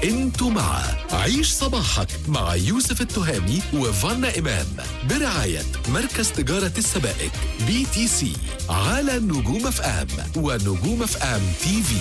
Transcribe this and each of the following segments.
انتوا مع عيش صباحك مع يوسف التهامي وفانا إمام برعاية مركز تجارة السبائك بي تي سي على نجوم اف ام ونجوم اف ام تي في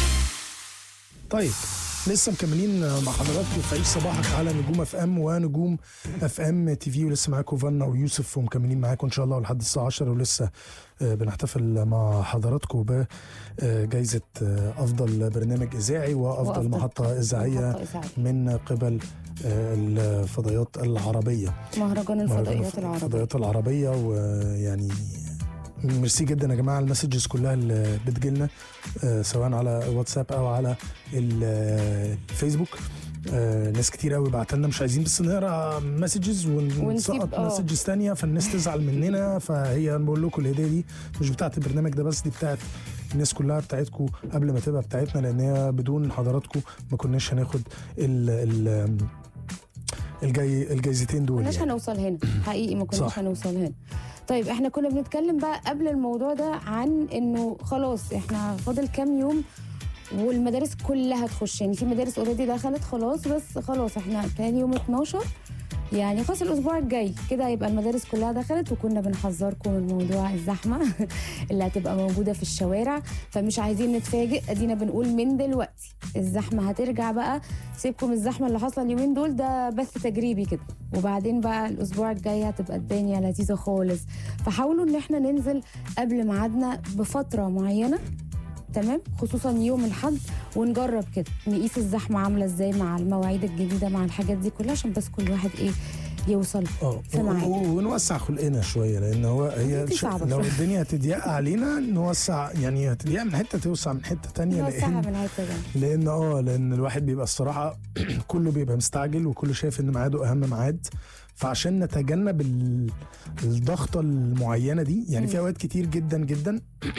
طيب لسه مكملين مع حضراتكم في عيش صباحك على نجوم اف ام ونجوم اف ام تي في ولسه معاكم فانا ويوسف ومكملين معاكم ان شاء الله لحد الساعه 10 ولسه آه، بنحتفل مع حضراتكم بجائزه افضل برنامج اذاعي وافضل وأفضل محطه اذاعيه محطة إذاعية. من قبل آه، الفضائيات العربيه مهرجان الفضائيات العربية الفضائيات العربيه ويعني ميرسي جدا يا جماعه المسجز كلها اللي بتجيلنا آه، سواء على واتساب او على ال- آه، الفيسبوك آه، ناس كتير قوي بعت لنا مش عايزين بس نقرا مسجز ونسقط ونسيب- آه. مسجز تانية فالناس تزعل مننا فهي انا بقول لكم الهديه دي مش بتاعت البرنامج ده بس دي بتاعت الناس كلها بتاعتكم قبل ما تبقى بتاعتنا لان هي بدون حضراتكم ما كناش هناخد ال ال الجاي الجايزتين دول كناش يعني. هنوصل هنا حقيقي ما كناش صح. هنوصل هنا طيب احنا كنا بنتكلم بقى قبل الموضوع ده عن انه خلاص احنا فاضل كام يوم والمدارس كلها تخش يعني في مدارس اوريدي دخلت خلاص بس خلاص احنا كان يوم 12 يعني خلاص الاسبوع الجاي كده هيبقى المدارس كلها دخلت وكنا بنحذركم من موضوع الزحمه اللي هتبقى موجوده في الشوارع فمش عايزين نتفاجئ ادينا بنقول من دلوقتي الزحمه هترجع بقى سيبكم الزحمه اللي حاصله اليومين دول ده بث تجريبي كده وبعدين بقى الاسبوع الجاي هتبقى الدنيا لذيذه خالص فحاولوا ان احنا ننزل قبل ميعادنا بفتره معينه تمام خصوصا يوم الحد ونجرب كده نقيس الزحمه عامله ازاي مع المواعيد الجديده مع الحاجات دي كلها عشان بس كل واحد ايه يوصل اه في ميعاد. و- و- ونوسع خلقنا شويه لان هو هي دي ش- صعبة لو شوية. الدنيا هتضيق علينا نوسع يعني هتضيق من حته توسع من حته تانية نوسعها لان من الحته ده لان اه لان الواحد بيبقى الصراحه كله بيبقى مستعجل وكله شايف ان ميعاده اهم ميعاد فعشان نتجنب ال- الضغطه المعينه دي يعني في مم. اوقات كتير جدا جدا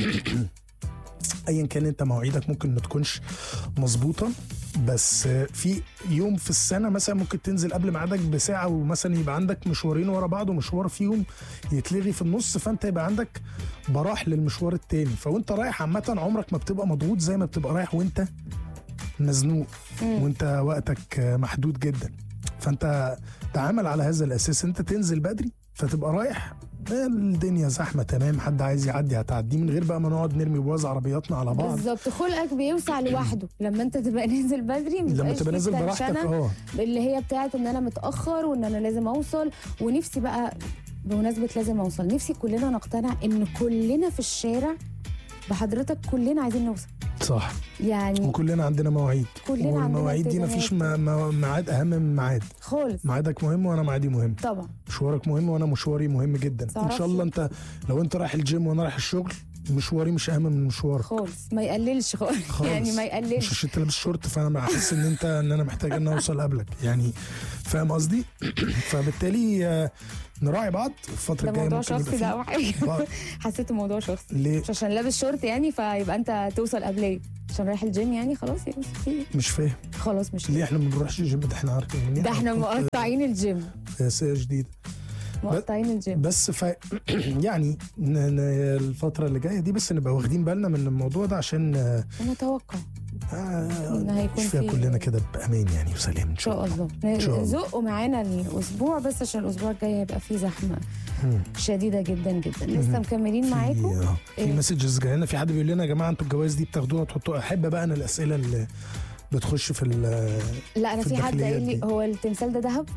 ايا كان انت مواعيدك ممكن ما تكونش مظبوطه بس في يوم في السنه مثلا ممكن تنزل قبل ميعادك بساعه ومثلا يبقى عندك مشوارين ورا بعض ومشوار فيهم يتلغي في النص فانت يبقى عندك براح للمشوار التاني فوانت رايح عامه عمرك ما بتبقى مضغوط زي ما بتبقى رايح وانت مزنوق مم. وانت وقتك محدود جدا فانت تعامل على هذا الاساس انت تنزل بدري فتبقى رايح الدنيا زحمه تمام حد عايز يعدي هتعديه من غير بقى ما نقعد نرمي بواز عربياتنا على بعض بالظبط خلقك بيوسع لوحده لما انت تبقى نازل بدري لما مبقاش تبقى في نازل براحتك تنشنة اه اللي هي بتاعت ان انا متاخر وان انا لازم اوصل ونفسي بقى بمناسبه لازم اوصل نفسي كلنا نقتنع ان كلنا في الشارع بحضرتك كلنا عايزين نوصل صح يعني وكلنا عندنا مواعيد كلنا عندنا والمواعيد دي مفيش التزامات. ما- ما- ميعاد اهم من ميعاد خالص ميعادك مهم وانا ميعادي مهم طبعا مشوارك مهم وانا مشواري مهم جدا ان تعرفش. شاء الله انت لو انت رايح الجيم وانا رايح الشغل مشواري مش اهم من مشوارك خالص ما يقللش خالص خالص يعني ما مش يقللش عشان انت لابس شورت فانا بحس ان انت ان انا محتاج ان اوصل قبلك يعني فاهم قصدي فبالتالي آه، نراعي بعض الفتره ده الجايه موضوع ممكن يبقى شخصي فيه ده او حاجه بعض- حسيته موضوع شخصي ليه مش عشان لابس شورت يعني فيبقى انت توصل قبليه عشان رايح الجيم يعني خلاص يا يوسف في إيه؟ مش فاهم خلاص مش ليه احنا ما بنروحش الجيم ده احنا عارفين ده احنا مقطعين الجيم سياسيه جديده مقطعين الجيم بس ف يعني ن... ن... الفتره اللي جايه دي بس نبقى واخدين بالنا من الموضوع ده عشان آه، ونتوقع آه، إن هيكون نعيش فيها في- كلنا كده بامان يعني وسلام ان ان شاء شاء الله الله شاء الله. زقوا معانا الاسبوع بس عشان الاسبوع الجاي هيبقى فيه زحمه مم. شديده جدا جدا لسه مهم. مكملين معاكم في آه، في إيه؟ مسجز جاي لنا في حد بيقول لنا يا جماعه انتوا الجوائز دي بتاخدوها تحطوها احب بقى انا الاسئله اللي بتخش في ال لا انا في في حد الداخليات قايل لي دي. هو التمثال ده ذهب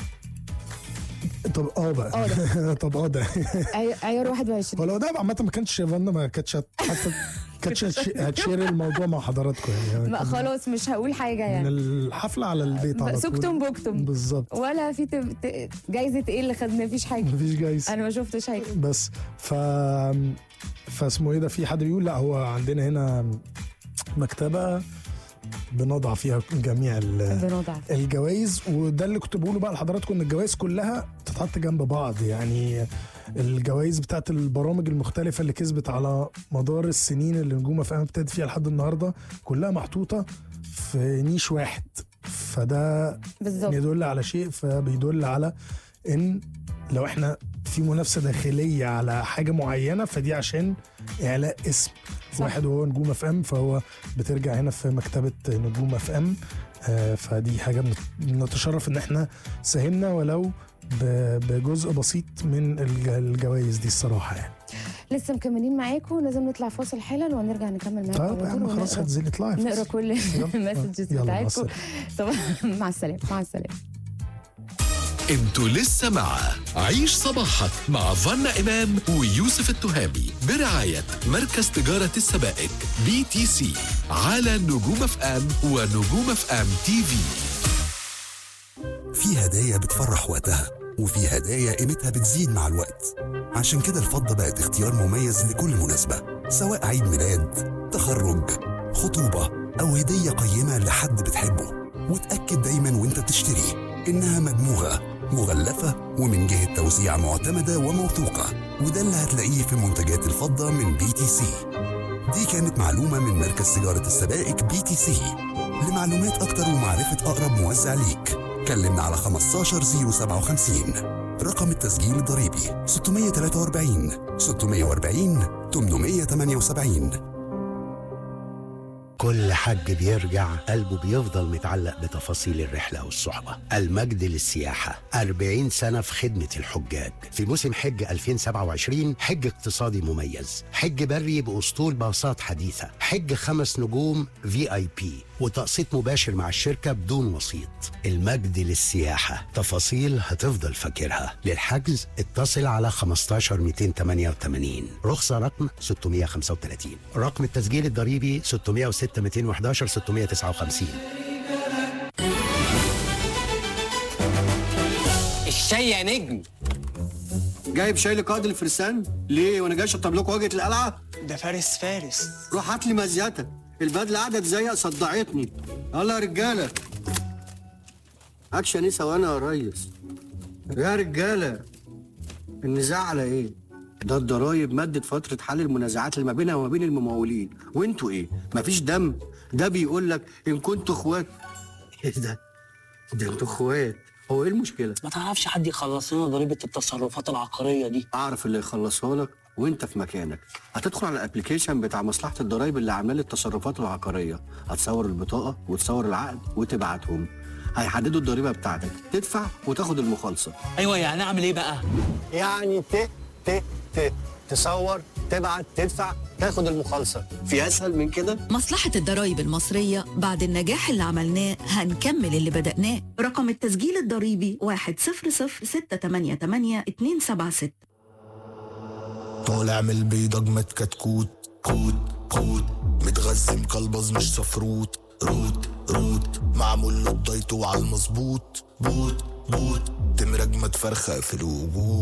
طب اه بقى اه ده طب اه ده عي- عيار 21 ولو ده عامه ما كانش فانا ما كانتش هت- حتى كانتش هتش- هتشير الموضوع مع حضراتكم يعني ما خلاص مش هقول حاجه من يعني الحفله على البيت على طول سكتم بكتم بالظبط ولا في تم... ت... جايزه ايه اللي خدنا مفيش حاجه مفيش جايز انا ما شفتش حاجه بس ف فاسمه ايه ده في حد بيقول لا هو عندنا هنا مكتبه بنضع فيها جميع ال- بنوضع الجوائز وده اللي كنت بقوله بقى لحضراتكم ان الجوائز كلها تتحط جنب بعض يعني الجوائز بتاعت البرامج المختلفة اللي كسبت على مدار السنين اللي نجوم اف ام ابتدت فيها لحد النهارده كلها محطوطة في نيش واحد فده بالظبط يدل على شيء فبيدل على ان لو احنا في منافسة داخلية على حاجة معينة فدي عشان اعلاء اسم في واحد وهو نجوم اف ام فهو بترجع هنا في مكتبه نجوم اف ام آه، فدي حاجه بنت- بنتشرف ان احنا ساهمنا ولو ب- بجزء بسيط من الج- الجوائز دي الصراحه يعني لسه مكملين معاكم لازم نطلع فاصل حالا ونرجع نكمل معاكم طيب يا على طول عم خلاص ونقرا- هتنزلي اطلعي نقرا كل المسجز يلا، مع بتاعتكم السلامة. طبعا مع السلامه مع السلامه انتوا لسه مع عيش صباحك مع فنا إمام ويوسف التهامي برعاية مركز تجارة السبائك بي تي سي على نجوم اف ام ونجوم اف ام تي في في هدايا بتفرح وقتها وفي هدايا قيمتها بتزيد مع الوقت عشان كده الفضة بقت اختيار مميز لكل مناسبة سواء عيد ميلاد تخرج خطوبة أو هدية قيمة لحد بتحبه وتأكد دايما وانت بتشتري إنها مدموغة مغلفة ومن جهة توزيع معتمدة وموثوقة وده اللي هتلاقيه في منتجات الفضة من بي تي سي دي كانت معلومة من مركز تجارة السبائك بي تي سي لمعلومات أكتر ومعرفة أقرب موزع ليك كلمنا على 15057 رقم التسجيل الضريبي 643 640 878 كل حج بيرجع قلبه بيفضل متعلق بتفاصيل الرحلة والصحبة المجد للسياحة 40 سنة في خدمة الحجاج في موسم حج 2027 حج اقتصادي مميز حج بري بأسطول باصات حديثة حج خمس نجوم في اي بي وتقسيط مباشر مع الشركة بدون وسيط المجد للسياحة تفاصيل هتفضل فاكرها للحجز اتصل على 15 288 رخصة رقم 635 رقم التسجيل الضريبي 606 211 659 الشاي يا نجم جايب شاي لقائد الفرسان ليه وانا جاي اشطب لكم وجهه القلعه ده فارس فارس روح هات لي مزيتك البدله قعدت زيق صدعتني يلا يا رجاله اكشن ايه ثواني يا ريس يا رجاله النزاع على ايه ده الضرايب مدت فترة حل المنازعات اللي ما بينها وما بين الممولين وانتوا ايه مفيش دم ده بيقول لك ان كنتوا اخوات ايه ده ده انتوا اخوات هو ايه المشكلة ما تعرفش حد يخلص لنا ضريبه التصرفات العقاريه دي اعرف اللي يخلصها لك وانت في مكانك هتدخل على الابلكيشن بتاع مصلحه الضرايب اللي عامله لي التصرفات العقاريه هتصور البطاقه وتصور العقد وتبعتهم هيحددوا الضريبه بتاعتك تدفع وتاخد المخالصه ايوه يعني اعمل ايه بقى يعني ت ت ت تصور تبعت تدفع تاخد المخالصه في اسهل من كده مصلحة الضرايب المصرية بعد النجاح اللي عملناه هنكمل اللي بدأناه رقم التسجيل الضريبي 100688276 طالع من البيض اجمد كتكوت كوت كوت متغذي مكلبز مش صفروت روت روت معمول له الدايت وعلى المظبوط بوت بوت تمر اجمد فرخه في الوجود